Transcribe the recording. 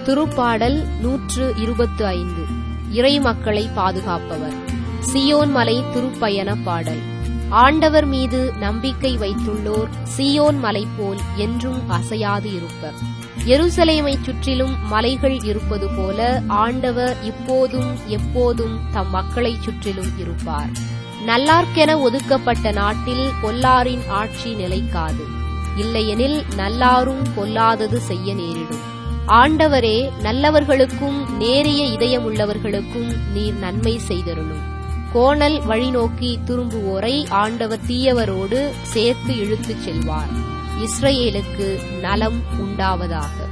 திருப்பாடல் நூற்று இருபத்து ஐந்து இறை மக்களை பாதுகாப்பவர் சியோன் மலை திருப்பயண பாடல் ஆண்டவர் மீது நம்பிக்கை வைத்துள்ளோர் சியோன் மலை போல் என்றும் அசையாது இருப்பர் எருசலேமைச் சுற்றிலும் மலைகள் இருப்பது போல ஆண்டவர் இப்போதும் எப்போதும் தம் மக்களைச் சுற்றிலும் இருப்பார் நல்லார்க்கென ஒதுக்கப்பட்ட நாட்டில் பொல்லாரின் ஆட்சி நிலைக்காது இல்லையெனில் நல்லாரும் பொல்லாதது செய்ய நேரிடும் ஆண்டவரே நல்லவர்களுக்கும் நேரிய இதயமுள்ளவர்களுக்கும் நீர் நன்மை செய்தருளும் கோணல் வழிநோக்கி திரும்புவோரை ஆண்டவர் தீயவரோடு சேர்த்து இழுத்துச் செல்வார் இஸ்ரேலுக்கு நலம் உண்டாவதாக